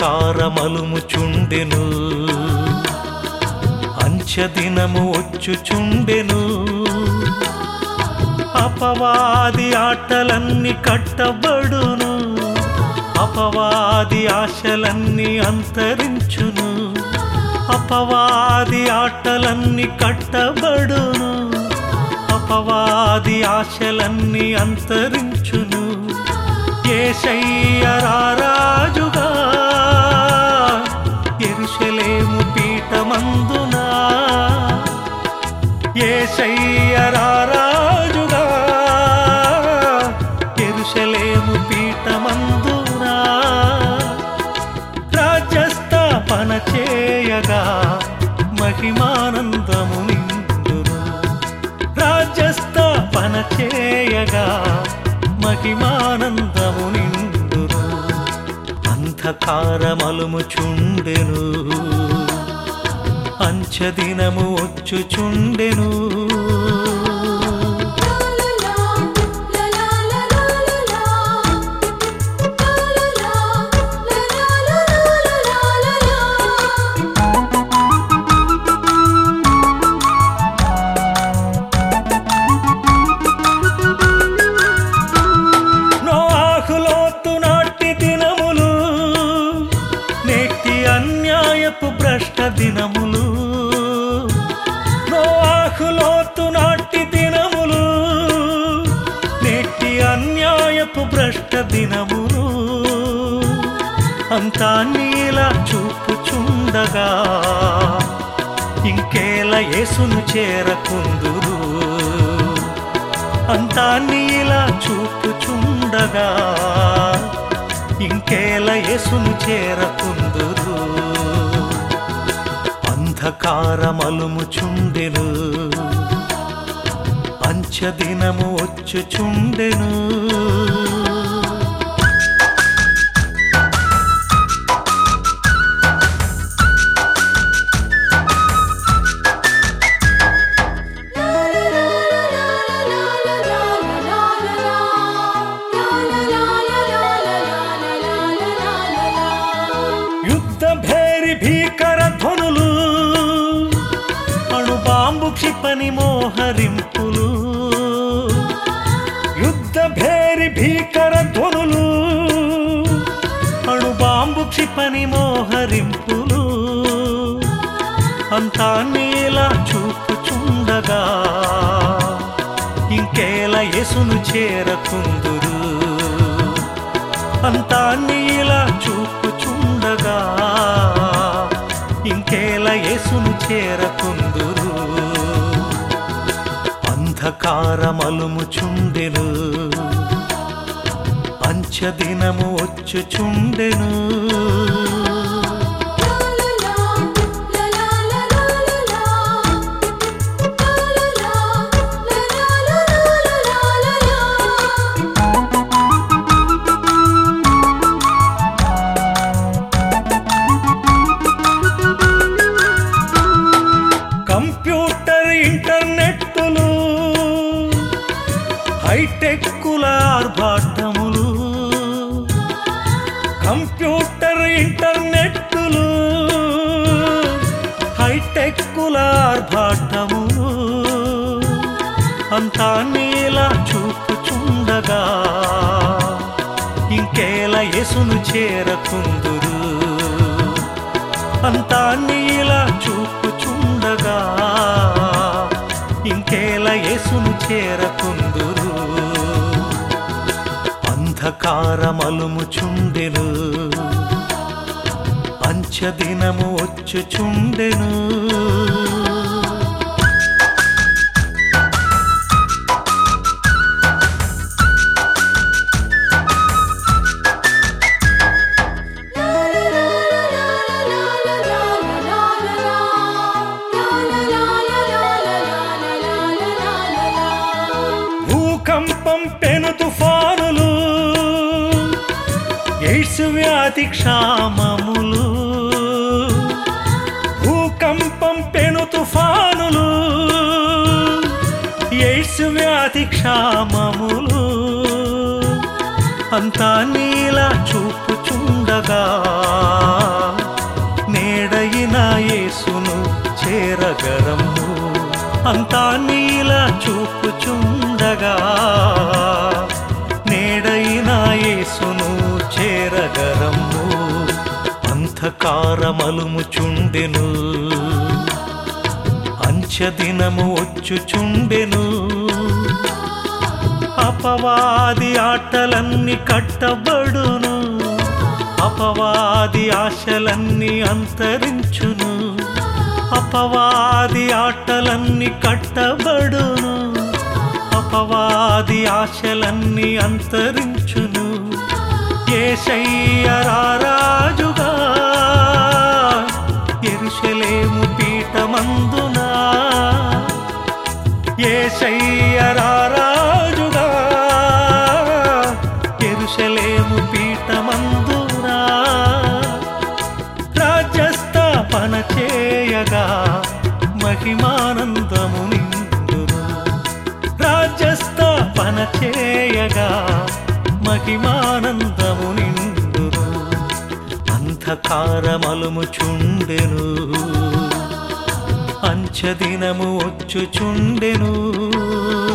అంధకారమలుముచుండెను అంచెదినము వచ్చుచుండెను అపవాది ఆటలన్నీ కట్టబడును అపవాది ఆశలన్నీ అంతరించును అపవాది ఆటలన్నీ కట్టబడును అపవాది ఆశలన్నీ అంతరించును ఏషయ్యరారాజుగా ఎరుషలేము పీఠమందునా ఏషయ్యరారాజుగా ఎరుషలేము పీఠమందునా రాజ్యస్థాపన చేయగా మహిమానందము నిండును రాజ్యస్థాపన చేయగా మహిమానందము నిండును అంధకారమలుముచుండెను అంచదినము వచ్చుచుండెను నోఆహులోతు నాటి దినములు నేటి అన్యాయపు భ్రష్ట దినములు నోఆహులోతు నాటి దినములు నేటి అన్యాయపు భ్రష్ట దినములు అంతా నీలా చూపుచుండగా ఇంకేలా యేసును చేరకుందురు అంతా నీలా చూపుచుండగా ఇంకేలా యేసును చేరకుందురు అంధకారమలుముచుండెను అంచదినము వచ్చుచుండెను యుద్ధ భేరి భీకర ధ్వనులు అణు బాంబు క్షిపణి మోహరింపులు యుద్ధ భేరి భీకర ధ్వనులు అణు బాంబు క్షిపణి మోహరింపులు అంతా నీలా చూపుచుండగా ఇంకేలా యేసును చేరకుందురు అంతా నీలా చూపుచుండగా ఇంకేలా యేసును చేరకుందురు అంధకారమలుముచుండెను అంచదినము వచ్చుచుండెను కంప్యూటర్ ఇంటర్నెట్టులు హైటెక్కుల ఆర్భాటములు కంప్యూటర్ ఇంటర్నెట్టులు హైటెక్కుల ఆర్భాటములు అంతా నీలా చూపుచుండగా ఇంకేలా యేసును చేరకుందురు అంతా నీలా చూపుచుండగా ఇంకేలా యేసును చేరకుందురు అంధకారమలుముచుండెను అంచదినము వచ్చుచుండెను భూకంపం పెను తుఫానులు ఎయిడ్స్ వ్యాధి క్షామములు భూకంపం పెను తుఫానులు ఎయిడ్స్ వ్యాధి క్షామములు అంతా నీలా చూపుచుండగా నేడయిన యేసును చేరగరము అంతా నీలా చూపుచుండగా నేడయిన యేసును చేరగరము అంధకారమలుముచుండెను అంచెదినము వచ్చుచుండెను అపవాది ఆటలన్నీ కట్టబడును అపవాది ఆశలన్నీ అంతరించును అపవాది ఆటలన్నీ కట్టబడును అపవాది ఆశలన్నీ అంతరించును ఏషయ్యరారాజుగా ఎరుషలేము పీఠమందునా ఏషయ్యరారాజుగా ఎరుషలేము పీఠమందునా రాజ్యస్థాపన చేయగా మహిమానందము నిండును రాజ్యస్థాపన చేయగా మహిమానందము నిండును అంధకారమలుముచుండెను అంచదినము వచ్చుచుండెను